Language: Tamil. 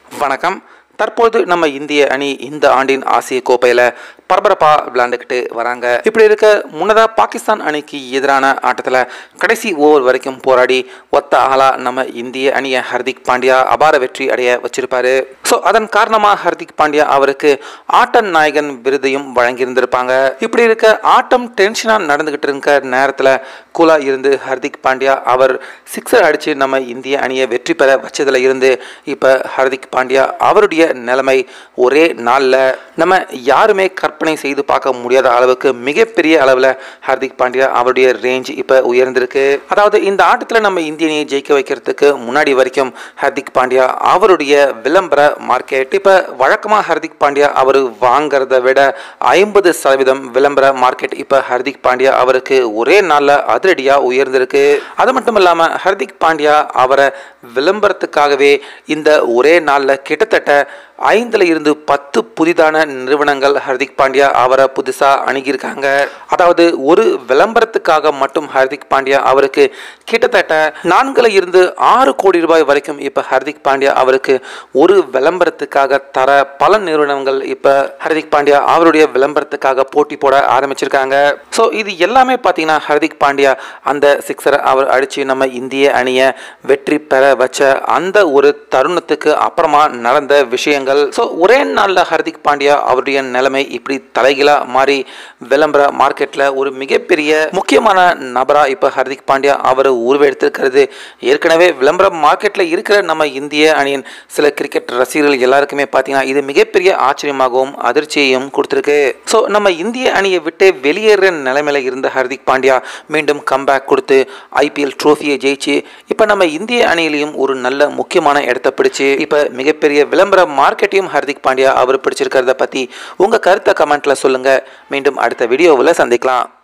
வணக்கம் தற்போது நம்ம இந்திய அணி இந்த ஆண்டின் ஆசிய கோப்பையில் பரபரப்பா விளையாண்டுக்கிட்டு வராங்க இப்படி இருக்க முன்னதாக பாகிஸ்தான் அணிக்கு எதிரான ஆட்டத்தில் கடைசி ஓவர் வரைக்கும் போராடி ஒத்த ஆளா நம்ம இந்திய அணியை ஹர்திக் பாண்டியா அபார வெற்றி அடைய வச்சிருப்பாரு ஸோ அதன் காரணமாக ஹர்திக் பாண்டியா அவருக்கு ஆட்ட நாயகன் விருதையும் வழங்கியிருந்திருப்பாங்க இப்படி இருக்க ஆட்டம் டென்ஷனாக நடந்துகிட்டு இருக்க நேரத்தில் கூலா இருந்து ஹர்திக் பாண்டியா அவர் சிக்ஸர் அடித்து நம்ம இந்திய அணியை வெற்றி பெற வச்சதுல இருந்து இப்போ ஹர்திக் பாண்டியா அவருடைய நிலைமை ஒரே நாளில் நம்ம யாருமே கற்பனை செய்து பார்க்க முடியாத அளவுக்கு மிகப்பெரிய அளவில் ஹர்திக் பாண்டியா அவருடைய ரேஞ்ச் இப்போ உயர்ந்திருக்கு அதாவது இந்த ஆட்டத்தில் நம்ம இந்திய அணியை ஜெயிக்க வைக்கிறதுக்கு முன்னாடி வரைக்கும் ஹர்திக் பாண்டியா அவருடைய விளம்பர மார்க்கெட் இப்போ வழக்கமாக ஹர்திக் பாண்டியா அவர் வாங்குறத விட ஐம்பது சதவீதம் விளம்பர மார்க்கெட் இப்போ ஹர்திக் பாண்டியா அவருக்கு ஒரே நாளில் அதிரடியாக உயர்ந்திருக்கு அது மட்டும் இல்லாமல் ஹர்திக் பாண்டியா அவரை விளம்பரத்துக்காகவே இந்த ஒரே நாளில் கிட்டத்தட்ட ஐந்துல இருந்து பத்து புதிதான நிறுவனங்கள் ஹர்திக் பாண்டியா அவரை புதுசாக அணுகியிருக்காங்க அதாவது ஒரு விளம்பரத்துக்காக மட்டும் ஹர்திக் பாண்டியா அவருக்கு கிட்டத்தட்ட நான்குல இருந்து ஆறு கோடி ரூபாய் வரைக்கும் இப்போ ஹர்திக் பாண்டியா அவருக்கு ஒரு விளம்பரத்துக்காக தர பல நிறுவனங்கள் இப்போ ஹர்திக் பாண்டியா அவருடைய விளம்பரத்துக்காக போட்டி போட ஆரம்பிச்சிருக்காங்க ஸோ இது எல்லாமே பார்த்தீங்கன்னா ஹர்திக் பாண்டியா அந்த சிக்ஸரை அவர் அடித்து நம்ம இந்திய அணியை வெற்றி பெற வச்ச அந்த ஒரு தருணத்துக்கு அப்புறமா நடந்த விஷயங்கள் ஸோ ஒரே நாளில் ஹர்திக் பாண்டியா அவருடைய நிலைமை இப்படி தலைகீழாக மாறி விளம்பர மார்க்கெட்டில் ஒரு மிகப்பெரிய முக்கியமான நபராக இப்போ ஹர்திக் பாண்டியா அவர் உருவெடுத்திருக்கிறது ஏற்கனவே விளம்பர மார்க்கெட்டில் இருக்கிற நம்ம இந்திய அணியின் சில கிரிக்கெட் ரசிகர்கள் எல்லாருக்குமே பார்த்தீங்கன்னா இது மிகப்பெரிய ஆச்சரியமாகவும் அதிர்ச்சியையும் கொடுத்துருக்கு ஸோ நம்ம இந்திய அணியை விட்டு வெளியேற நிலைமையில இருந்த ஹர்திக் பாண்டியா மீண்டும் கம்பேக் கொடுத்து ஐபிஎல் ட்ரோஃபியை ஜெயிச்சு இப்போ நம்ம இந்திய அணியிலையும் ஒரு நல்ல முக்கியமான இடத்தை பிடிச்சு இப்போ மிகப்பெரிய விளம்பர மார்க்கெட்டையும் ஹர்திக் பாண்டியா அவர் பிடிச்சிருக்கிறத பற்றி உங்கள் கருத்தை கமெண்ட்டில் சொல்லுங்கள் மீண்டும் அடுத்த வீடியோவில் சந்திக்கலாம்